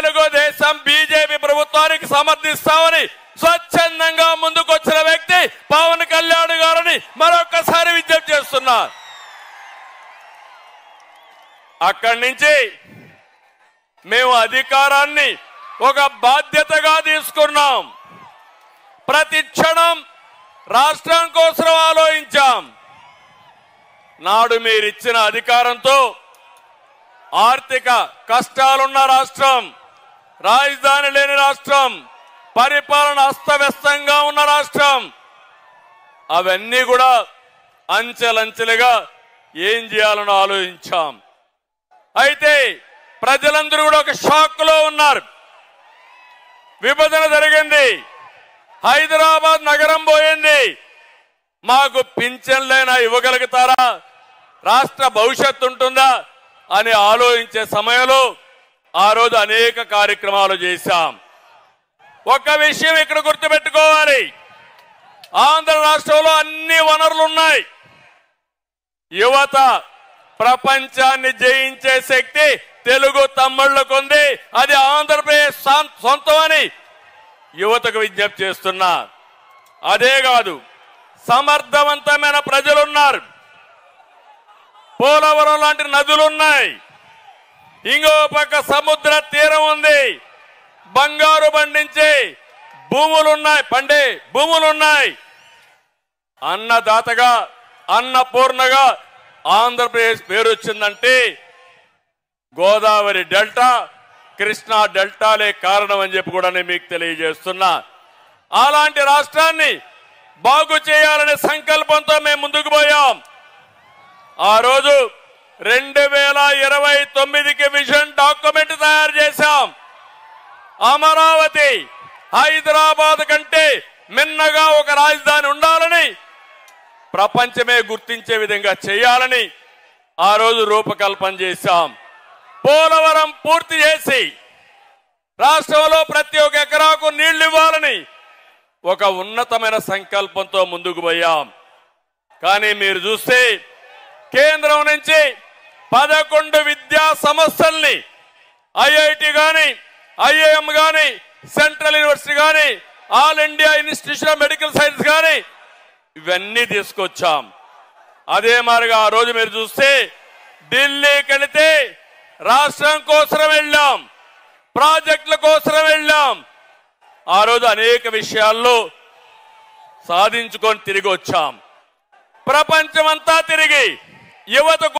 Telugu Desam BJP ప్రభుత్వానికి సమర్థిస్తామని స్వచ్ఛందంగా ముందుకొచ్చిన వ్యక్తి పవన్ కళ్యాణ్ గారని మరొకసారి విజ్ఞప్తి చేస్తున్నా అక్కడి నుంచి మేము అధికారాన్ని ఒక బాధ్యతగా తీసుకున్నాం ప్రతి క్షణం రాష్ట్రం కోసం ఆలోచించాం నాడు మీరిచ్చిన అధికారంతో ఆర్థిక కష్టాలున్న రాష్ట్రం రాజధాని లేని రాష్ట్రం పరిపాలన అస్తవ్యస్తంగా ఉన్న రాష్ట్రం అవన్నీ కూడా అంచెలంచెలుగా ఏం చేయాలని ఆలోచించాం అయితే ప్రజలందరూ కూడా ఒక షాక్ లో ఉన్నారు విభజన జరిగింది హైదరాబాద్ నగరం పోయింది మాకు పింఛన్లైనా ఇవ్వగలుగుతారా రాష్ట్ర భవిష్యత్తు ఉంటుందా అని ఆలోచించే సమయంలో ఆ రోజు అనేక కార్యక్రమాలు చేశాం ఒక విషయం ఇక్కడ గుర్తుపెట్టుకోవాలి ఆంధ్ర రాష్ట్రంలో అన్ని వనరులు ఉన్నాయి యువత ప్రపంచాన్ని జయించే శక్తి తెలుగు తమ్ముళ్లకుంది అది ఆంధ్రప్రదేశ్ సొం- సొంతమని యువతకు విజ్ఞప్తి చేస్తున్నా అదే కాదు సమర్థవంతమైన ప్రజలున్నారు పోలవరం లాంటి నదులున్నాయి ఇంకో పక్క సముద్ర తీరం ఉంది బంగారు పండించే భూములున్నాయి పండే భూములున్నాయి అన్నదాతగా అన్నపూర్ణగా ఆంధ్రప్రదేశ్ పేరు వచ్చిందంటే గోదావరి డెల్టా కృష్ణా డెల్టాలే కారణం అని చెప్పి కూడా నేను మీకు తెలియజేస్తున్నా అలాంటి రాష్ట్రాన్ని బాగు చేయాలనే సంకల్పంతో మేము ముందుకు పోయాం ఆ రోజు రెండు వేల ఇరవై తొమ్మిదికి విజన్ డాక్యుమెంట్ తయారు చేశాం అమరావతి హైదరాబాద్ కంటే మిన్నగా ఒక రాజధాని ఉండాలని ప్రపంచమే గుర్తించే విధంగా చేయాలని ఆ రోజు రూపకల్పన చేశాం పోలవరం పూర్తి చేసి రాష్ట్రంలో ప్రతి ఒక్క ఎకరాకు నీళ్లు ఇవ్వాలని ఒక ఉన్నతమైన సంకల్పంతో ముందుకు పోయాం కానీ మీరు చూస్తే కేంద్రం నుంచి పదకొండు విద్యా సంస్థల్ని ఐఐటి గాని ఐఐఎం గాని సెంట్రల్ యూనివర్సిటీ గాని all India institution of medical science గాని ఇవన్నీ తీసుకొచ్చాం అదే మాదిరిగా ఆ రోజు మీరు చూస్తే ఢిల్లీకి వెళితే రాష్ట్రం కోసం వెళ్ళాం ప్రాజెక్టుల కోసం వెళ్ళాం ఆ రోజు అనేక విషయాల్లో సాధించుకొని తిరిగి వచ్చాం ప్రపంచమంతా తిరిగి యువతకు